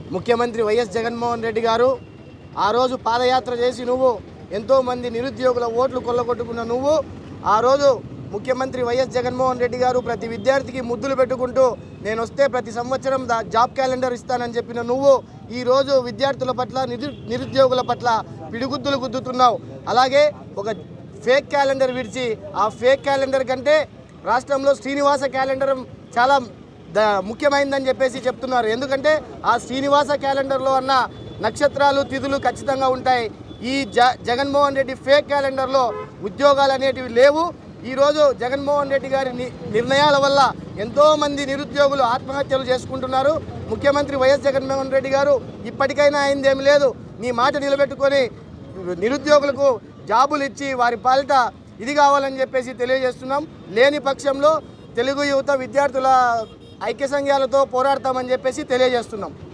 ముఖ్యమంత్రి వైఎస్ జగన్మోహన్ రెడ్డి గారు ఆ రోజు పాదయాత్ర చేసి నువ్వు ఎంతోమంది నిరుద్యోగుల ఓట్లు కొల్లగొట్టుకున్న నువ్వు ఆ రోజు ముఖ్యమంత్రి వైఎస్ జగన్మోహన్ రెడ్డి గారు ప్రతి విద్యార్థికి ముద్దులు పెట్టుకుంటూ నేను వస్తే ప్రతి సంవత్సరం దా- జాబ్ క్యాలెండర్ ఇస్తానని చెప్పిన నువ్వు ఈ రోజు విద్యార్థుల పట్ల నిరు నిరుద్యోగుల పట్ల పిడిగుద్దులు గుద్దుతున్నావు అలాగే ఒక ఫేక్ క్యాలెండర్ విడిచి ఆ ఫేక్ క్యాలెండర్ కంటే రాష్ట్రంలో శ్రీనివాస క్యాలెండర్ చాలా ద ముఖ్యమైనదని చెప్పేసి చెప్తున్నారు ఎందుకంటే ఆ శ్రీనివాస క్యాలెండర్లో అన్న నక్షత్రాలు తిథులు ఖచ్చితంగా ఉంటాయి ఈ జ జగన్మోహన్ రెడ్డి ఫేక్ క్యాలెండర్లో ఉద్యోగాలు అనేటివి లేవు ఈరోజు జగన్మోహన్ రెడ్డి గారి ని- నిర్ణయాల వల్ల ఎంతోమంది నిరుద్యోగులు ఆత్మహత్యలు చేసుకుంటున్నారు ముఖ్యమంత్రి వైఎస్ జగన్మోహన్ రెడ్డి గారు ఇప్పటికైనా అయిందేమి లేదు నీ మాట నిలబెట్టుకొని నిరుద్యోగులకు జాబులు ఇచ్చి వారి పాలిట ఇది కావాలని చెప్పేసి తెలియజేస్తున్నాం లేని పక్షంలో తెలుగు యువత విద్యార్థుల ఐక్య సంఘాలతో పోరాడతామని చెప్పేసి తెలియజేస్తున్నాం